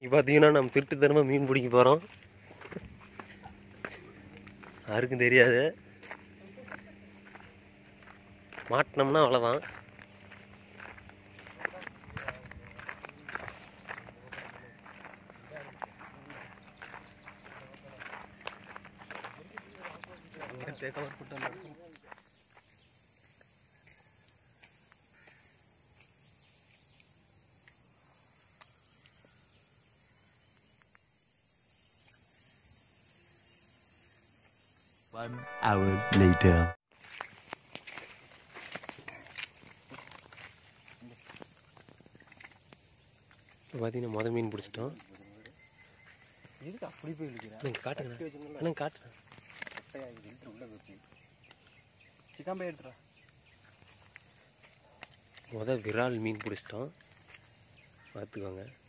இப்போ பார்த்தீங்கன்னா நம்ம திருட்டுத்தனமாக மீன் பிடிக்க போகிறோம் யாருக்கும் தெரியாது மாட்டினோம்னா அவ்வளோதான் தேக்கவர் கூட்டம் நடக்கும் One hour later. இப்போ பார்த்தீங்கன்னா மொதல் மீன் பிடிச்சிட்டோம் எதுக்கு அப்படி போய் இழுக்கிற இல்லைங்க காட்டுங்க இல்லைங்க காட்டுறேன் உள்ள போச்சு சிக்கன் போய் எடுத்துடா மொதல் விரால் மீன் பிடிச்சிட்டோம் பார்த்துக்கோங்க